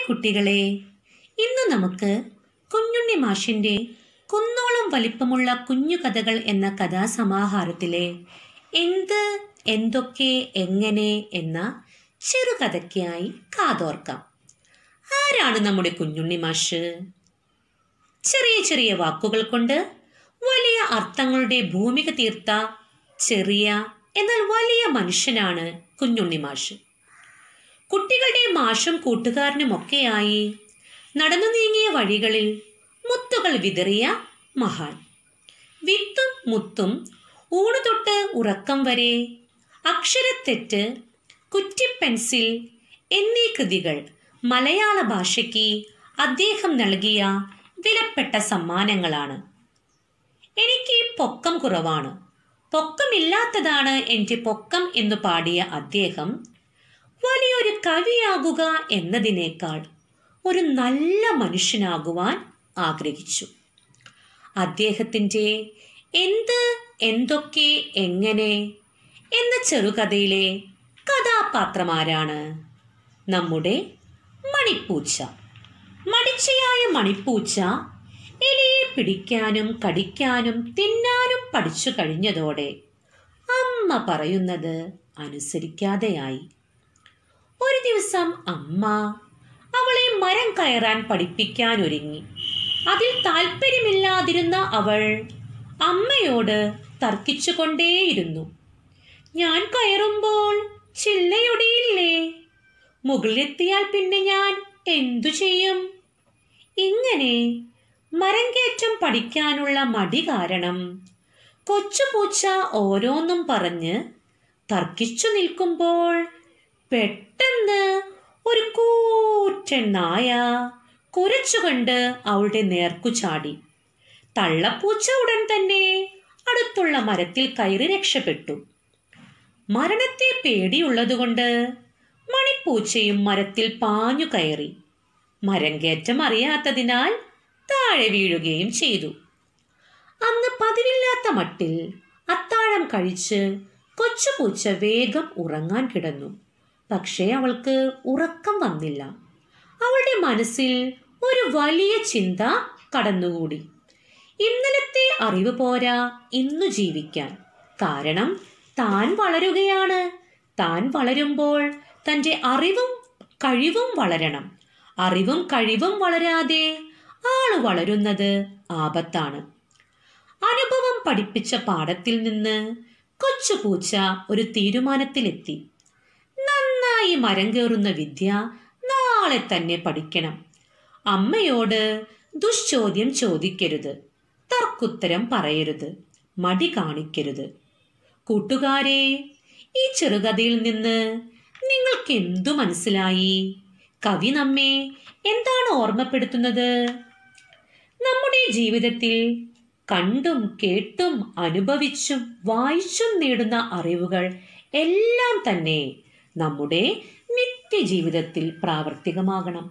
കുട്ടികളെ ഇന്ന് നമുക്ക് കുഞ്ഞുണ്ണി മാഷിൻ്റെ കുന്നോളം വലിപ്പമുള്ള കുഞ്ഞു കഥകൾ എന്ന കഥാസമാഹാരത്തിലെ എന്ത് എന്തൊക്കെ എങ്ങനെ എന്ന ചെറുകഥയ്ക്കായി കാതോർക്കാം ആരാണ് നമ്മുടെ കുഞ്ഞുണ്ണി മാഷ് ചെറിയ ചെറിയ വാക്കുകൾ കൊണ്ട് വലിയ അർത്ഥങ്ങളുടെ ഭൂമിക തീർത്ത ചെറിയ എന്നാൽ വലിയ മനുഷ്യനാണ് കുഞ്ഞുണ്ണി മാഷ് കുട്ടികളുടെ മാഷും കൂട്ടുകാരനുമൊക്കെയായി നടന്നു നീങ്ങിയ വഴികളിൽ മുത്തുകൾ വിതറിയ മഹാൻ വിത്തും മുത്തും ഊണ് തൊട്ട് ഉറക്കം വരെ അക്ഷരത്തെറ്റ് കുറ്റിപ്പെൻസിൽ എന്നീ കൃതികൾ മലയാള ഭാഷയ്ക്ക് അദ്ദേഹം നൽകിയ വിലപ്പെട്ട സമ്മാനങ്ങളാണ് എനിക്ക് പൊക്കം കുറവാണ് പൊക്കമില്ലാത്തതാണ് എൻ്റെ പൊക്കം എന്ന് പാടിയ അദ്ദേഹം വലിയൊരു കവിയാകുക എന്നതിനേക്കാൾ ഒരു നല്ല മനുഷ്യനാകുവാൻ ആഗ്രഹിച്ചു അദ്ദേഹത്തിൻ്റെ എന്ത് എന്തൊക്കെ എങ്ങനെ എന്ന ചെറുകഥയിലെ കഥാപാത്രമാരാണ് നമ്മുടെ മണിപ്പൂച്ച മടിച്ചയായ മണിപ്പൂച്ച എലിയെ പിടിക്കാനും കടിക്കാനും തിന്നാനും പഠിച്ചു കഴിഞ്ഞതോടെ അമ്മ പറയുന്നത് അനുസരിക്കാതെയായി ഒരു ദിവസം അമ്മ അവളെ മരം കയറാൻ പഠിപ്പിക്കാൻ ഒരുങ്ങി അതിൽ താല്പര്യമില്ലാതിരുന്ന അവൾ അമ്മയോട് തർക്കിച്ചുകൊണ്ടേയിരുന്നു ഞാൻ കയറുമ്പോൾ ചില്ലയൊടിയില്ലേ മുകളിലെത്തിയാൽ പിന്നെ ഞാൻ എന്തു ചെയ്യും ഇങ്ങനെ മരം കയറ്റം പഠിക്കാനുള്ള മടി കാരണം കൊച്ചുപൂച്ച ഓരോന്നും പറഞ്ഞ് തർക്കിച്ചു നിൽക്കുമ്പോൾ പെട്ടെന്ന് ഒരു കൂറ്റൻ നായ കുരച്ചുകൊണ്ട് അവളുടെ നേർക്കു ചാടി തള്ളപ്പൂച്ച ഉടൻ തന്നെ അടുത്തുള്ള മരത്തിൽ കയറി രക്ഷപ്പെട്ടു മരണത്തെ പേടിയുള്ളതുകൊണ്ട് മണിപ്പൂച്ചയും മരത്തിൽ പാഞ്ഞു കയറി മരം കയറ്റം അറിയാത്തതിനാൽ താഴെ വീഴുകയും ചെയ്തു അന്ന് പതിവില്ലാത്ത മട്ടിൽ അത്താഴം കഴിച്ച് കൊച്ചുപൂച്ച വേഗം ഉറങ്ങാൻ കിടന്നു പക്ഷേ അവൾക്ക് ഉറക്കം വന്നില്ല അവളുടെ മനസ്സിൽ ഒരു വലിയ ചിന്ത കടന്നുകൂടി ഇന്നലത്തെ അറിവ് പോരാ ഇന്നു ജീവിക്കാൻ കാരണം താൻ വളരുകയാണ് താൻ വളരുമ്പോൾ തൻ്റെ അറിവും കഴിവും വളരണം അറിവും കഴിവും വളരാതെ ആള് വളരുന്നത് ആപത്താണ് അനുഭവം പഠിപ്പിച്ച പാഠത്തിൽ നിന്ന് കൊച്ചുപൂച്ച ഒരു തീരുമാനത്തിലെത്തി നന്നായി മരം കയറുന്ന വിദ്യ നാളെ തന്നെ പഠിക്കണം അമ്മയോട് ദുശ്ചോദ്യം ചോദിക്കരുത് തർക്കുത്തരം പറയരുത് മടി കാണിക്കരുത് കൂട്ടുകാരെ ഈ ചെറുകഥയിൽ നിന്ന് നിങ്ങൾക്ക് എന്തു മനസ്സിലായി കവി നമ്മെ എന്താണ് ഓർമ്മപ്പെടുത്തുന്നത് നമ്മുടെ ജീവിതത്തിൽ കണ്ടും കേട്ടും അനുഭവിച്ചും വായിച്ചും നേടുന്ന അറിവുകൾ എല്ലാം തന്നെ നമ്മുടെ നിത്യജീവിതത്തിൽ പ്രാവർത്തികമാകണം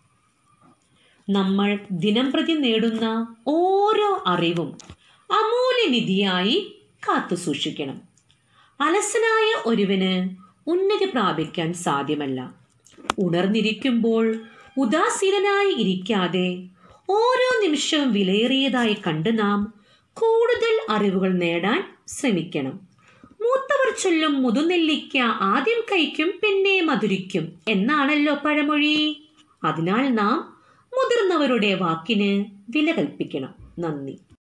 നമ്മൾ ദിനംപ്രതി നേടുന്ന ഓരോ അറിവും അമൂല്യനിധിയായി കാത്തു സൂക്ഷിക്കണം അലസനായ ഒരുവന് ഉന്നതി പ്രാപിക്കാൻ സാധ്യമല്ല ഉണർന്നിരിക്കുമ്പോൾ ഉദാസീനനായി ഇരിക്കാതെ ഓരോ നിമിഷവും വിലയേറിയതായി കണ്ട് നാം കൂടുതൽ അറിവുകൾ നേടാൻ ശ്രമിക്കണം മൂത്തവർ ചൊല്ലും മുതുനെല്ലിക്ക ആദ്യം കഴിക്കും പിന്നെ മധുരിക്കും എന്നാണല്ലോ പഴമൊഴി അതിനാൽ നാം മുതിർന്നവരുടെ വാക്കിന് വില കൽപ്പിക്കണം നന്ദി